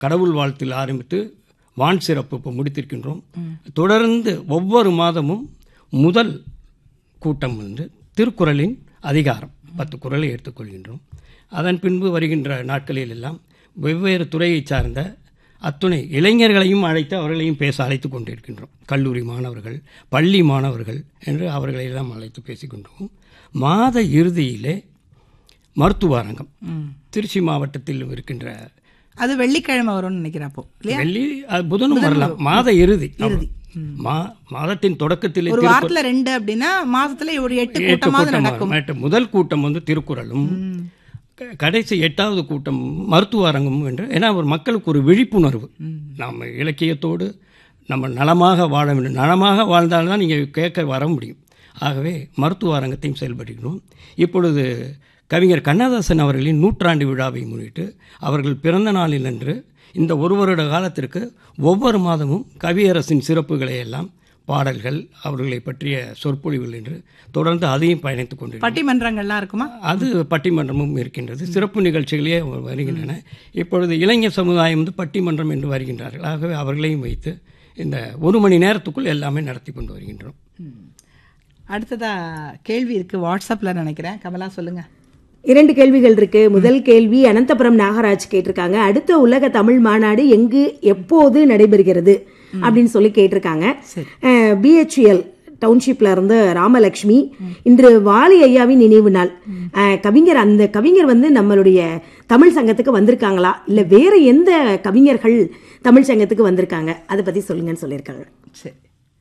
கடவுள் வாழ்த்தில் ஆரம்பித்து வான் சிறப்பு இப்போ முடித்திருக்கின்றோம் தொடர்ந்து ஒவ்வொரு மாதமும் முதல் கூட்டம் வந்து திருக்குறளின் அதிகாரம் பத்து குறளை எடுத்துக்கொள்கின்றோம் அதன் பின்பு வருகின்ற நாட்களில் எல்லாம் வெவ்வேறு துறையை சார்ந்த அத்துணை இளைஞர்களையும் அழைத்து அவர்களையும் பேச அழைத்து கொண்டிருக்கின்றோம் கல்லூரி மாணவர்கள் பள்ளி மாணவர்கள் என்று அவர்களை எல்லாம் அழைத்து பேசிக்கொண்டோம் மாத இறுதியிலே மருத்துவ அரங்கம் திருச்சி மாவட்டத்தில் இருக்கின்ற அது வெள்ளிக்கிழமை வரும்னு நினைக்கிறேன் அப்போ இல்லையா வெள்ளி அது புதனும் வரலாம் மாத இறுதி மா மாதத்தின் தொடக்கத்தில் ஒரு வாரத்துல ரெண்டு அப்படின்னா மாசத்துல ஒரு எட்டு எட்டு கூட்டமாவது கூட்டம் நடக்கும் எட்டு. முதல் கூட்டம் வந்து திருக்குறளும் க- கடைசி எட்டாவது கூட்டம் மருத்துவ அரங்கமும் என்று ஏன்னா ஒரு மக்களுக்கு ஒரு விழிப்புணர்வு நம்ம இலக்கியத்தோடு நம்ம நலமாக வாழ வேண்டும் நலமாக வாழ்ந்தால்தான் நீங்கள் கேட்க வர முடியும் ஆகவே மருத்துவ அரங்கத்தையும் செயல்படுகிறோம் இப்பொழுது கவிஞர் கண்ணதாசன் அவர்களின் நூற்றாண்டு விழாவை முன்னிட்டு அவர்கள் பிறந்த நாளில் அன்று இந்த ஒரு வருட காலத்திற்கு ஒவ்வொரு மாதமும் கவியரசின் சிறப்புகளை எல்லாம் பாடல்கள் அவர்களை பற்றிய சொற்பொழிவுகள் என்று தொடர்ந்து அதையும் பயணித்துக் கொண்டிருக்கிறோம் பட்டிமன்றங்கள்லாம் இருக்குமா அது பட்டிமன்றமும் இருக்கின்றது சிறப்பு நிகழ்ச்சிகளே வருகின்றன இப்பொழுது இளைஞர் சமுதாயம் வந்து பட்டிமன்றம் என்று வருகின்றார்கள் ஆகவே அவர்களையும் வைத்து இந்த ஒரு மணி நேரத்துக்குள் எல்லாமே நடத்தி கொண்டு வருகின்றோம் அடுத்ததா கேள்வி இருக்கு வாட்ஸ்அப்ல நினைக்கிறேன் கமலா சொல்லுங்க இரண்டு கேள்விகள் இருக்கு முதல் கேள்வி அனந்தபுரம் நாகராஜ் கேட்டிருக்காங்க அடுத்த உலக தமிழ் மாநாடு எங்கு எப்போது நடைபெறுகிறது அப்படின்னு சொல்லி கேட்டிருக்காங்க பிஹெச்எல் டவுன்ஷிப்ல இருந்து ராமலட்சுமி இன்று வாலி ஐயாவின் நினைவு நாள் அஹ், கவிஞர் அந்த கவிஞர் வந்து நம்மளுடைய தமிழ் சங்கத்துக்கு வந்திருக்காங்களா இல்ல வேற எந்த கவிஞர்கள் தமிழ் சங்கத்துக்கு வந்திருக்காங்க அதை பத்தி சொல்லுங்கன்னு சொல்லியிருக்காங்க சரி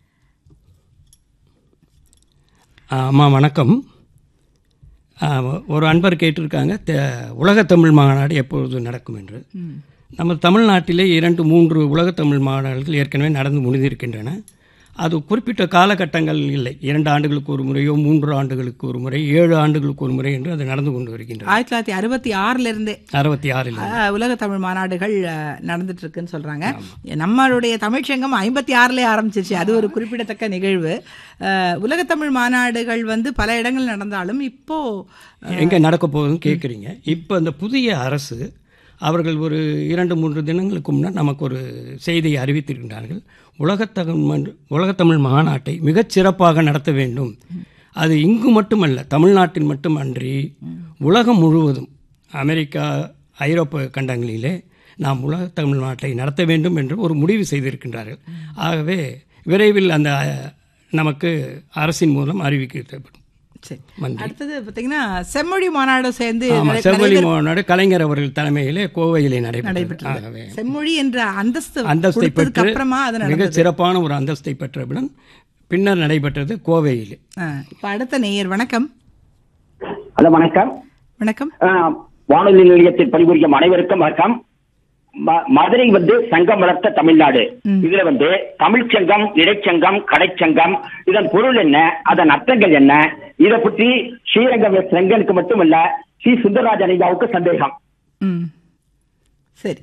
அம்மா வணக்கம் ஆ, ஒரு அன்பர் கேட்டிருக்காங்க தே- உலகத் தமிழ் மாநாடு எப்பொழுது நடக்கும் என்று நம்ம தமிழ்நாட்டிலே இரண்டு மூன்று உலகத் தமிழ் மாநாடுகள் ஏற்கனவே நடந்து முடிந்திருக்கின்றன அது குறிப்பிட்ட காலகட்டங்கள் இல்லை இரண்டு ஆண்டுகளுக்கு ஒரு முறையோ மூன்று ஆண்டுகளுக்கு ஒரு முறை ஏழு ஆண்டுகளுக்கு ஒரு முறை என்று அது நடந்து கொண்டு வருகின்றது ஆயிரத்தி தொள்ளாயிரத்தி அறுபத்தி ஆறுல இருந்தே அறுபத்தி ஆறில் அஹ், உலக தமிழ் மாநாடுகள் அஹ், நடந்துட்டு இருக்குன்னு சொல்றாங்க நம்மளுடைய தமிழ்ச்சங்கம் ஐம்பத்தி ஆறுல ஆரம்பிச்சிருச்சு அது ஒரு குறிப்பிடத்தக்க நிகழ்வு அஹ், உலக தமிழ் மாநாடுகள் வந்து பல இடங்கள் நடந்தாலும் இப்போ எங்கே நடக்க போகுதுன்னு கேட்குறீங்க இப்போ அந்த புதிய அரசு அவர்கள் ஒரு இரண்டு மூன்று தினங்களுக்கு முன்னர் நமக்கு ஒரு செய்தியை அறிவித்திருக்கின்றார்கள் உலகத்தமிழ் மன்- உலகத்தமிழ் மாநாட்டை மிகச் சிறப்பாக நடத்த வேண்டும் அது இங்கு மட்டுமல்ல தமிழ்நாட்டில் மட்டுமன்றி உலகம் முழுவதும் அமெரிக்கா ஐரோப்பா கண்டங்களிலே நாம் உலகத் தமிழ் நாட்டை நடத்த வேண்டும் என்று ஒரு முடிவு செய்திருக்கின்றார்கள் ஆகவே விரைவில் அந்த அஹ், நமக்கு அரசின் மூலம் அறிவிக்கப்படும் சரி நன்றி. அடுத்தது பாத்தீங்கன்னா செம்மொழி மாநாடு சேர்ந்து ஆமா நிறைய- செவ்வழி மாநாடு கலைஞர் அவர்கள் தலைமையிலே கோவையிலே நடைபெற்றது ஆகவே செம்மொழி என்ற அந்தஸ்து அந்தஸ்தை கொடுத்ததுக்கு பெற்று அப்புறமா அது மிக நடந்தது சிறப்பான ஒரு அந்தஸ்தை பெற்றவுடன் பின்னர் நடைபெற்றது கோவையிலே அஹ், இப்ப அடுத்த நேயர் வணக்கம் ஹலோ வணக்கம் வணக்கம் ஆஹ், வானொலி நிலையத்தில் பணிபுரியும் அனைவருக்கும் வணக்கம் ம- மதுரை வந்து சங்கம் வளர்த்த தமிழ்நாடு இதுல வந்து தமிழ்ச்சங்கம் இடைச்சங்கம் கடைச்சங்கம் இதன் பொருள் என்ன அதன் அர்த்தங்கள் என்ன இத பற்றி ஸ்ரீரங்கம் எஸ். ரங்கனுக்கு மட்டுமல்ல ஸ்ரீ சுந்தரராஜன் ஐயாவுக்கு சந்தேகம் ம் சரி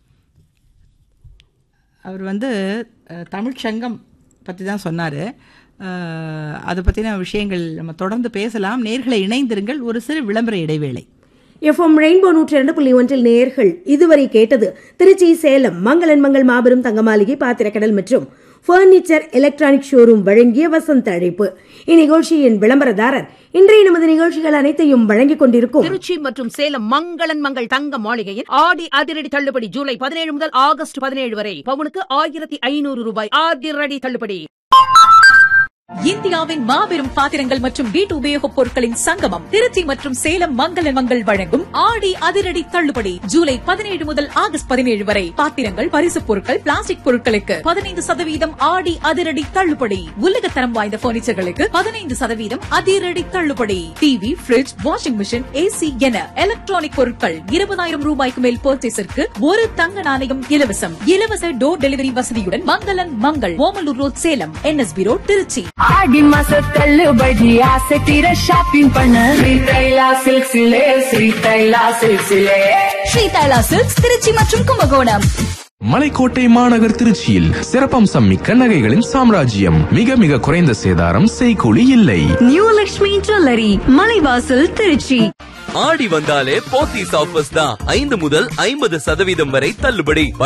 அவர் வந்து அஹ், தமிழ்ச் சங்கம் பற்றி தான் சொன்னார் அதை பற்றின விஷயங்கள் நம்ம தொடர்ந்து பேசலாம் நேர்களை இணைந்திருங்கள் ஒரு சிறு விளம்பர இடைவேளை எஃப்எம் ரெயின்போ நூற்றி இரண்டு புள்ளி ஒன்றில் நேர்கள் இதுவரை கேட்டது திருச்சி சேலம் மங்களன் மங்கள் மாபெரும் தங்கமாளிகை பாத்திரக்கடல் மற்றும் பர்னிச்சர் எலக்ட்ரானிக் ஷோரூம் வழங்கிய வசந்த அழைப்பு இந்நிகழ்ச்சியின் விளம்பரதாரர் இன்றைய நமது நிகழ்ச்சிகள் அனைத்தையும் வழங்கிக் கொண்டிருக்கும் திருச்சி மற்றும் சேலம் மங்களன் மங்கள் தங்க மாளிகையில் ஆடி அதிரடி தள்ளுபடி ஜூலை பதினேழு முதல் ஆகஸ்ட் பதினேழு வரை பவுனுக்கு ஆயிரத்தி ஐநூறு ரூபாய் அதிரடி தள்ளுபடி இந்தியாவின் மாபெரும் பாத்திரங்கள் மற்றும் வீட்டு உபயோகப் பொருட்களின் சங்கமம் திருச்சி மற்றும் சேலம் மங்கள மங்கள் வழங்கும் ஆடி அதிரடி தள்ளுபடி ஜூலை பதினேழு முதல் ஆகஸ்ட் பதினேழு வரை பாத்திரங்கள் பரிசுப் பொருட்கள் பிளாஸ்டிக் பொருட்களுக்கு பதினைந்து சதவீதம் ஆடி அதிரடி தள்ளுபடி உலகத்தரம் வாய்ந்த பர்னிச்சர்களுக்கு பதினைந்து சதவீதம் அதிரடி தள்ளுபடி TV fridge washing machine AC என எலக்ட்ரானிக் பொருட்கள் இருபதாயிரம் ரூபாய்க்கு மேல் பர்ச்சேஸிற்கு ஒரு தங்க நாணயம் இலவசம் இலவச டோர் டெலிவரி வசதியுடன் Mangalan Mangal Omalur road Salem NSB road Trichy ஆடி மாச தள்ளுபடி ஆசை தீர ஷாப்பிங் பண்ண ஸ்ரீ தைலா சில்க்ஸிலே ஸ்ரீ தைலா சில்க்ஸிலே ஸ்ரீ தைலா சில்க்ஸ் திருச்சி மற்றும் கும்பகோணம் மலைக்கோட்டை மாநகர் திருச்சியில் சிறப்பம்சம் மிக்க நகைகளின் சாம்ராஜ்யம் மிக மிக குறைந்த சேதாரம் செய்கூலி இல்லை நியூ லக்ஷ்மி ஜுவல்லரி மலைவாசல் திருச்சி ஆடி வந்தாலே போத்தீஸ் ஆஃபர்ஸ் தான் ஐந்து முதல் ஐம்பது சதவீதம் வரை தள்ளுபடி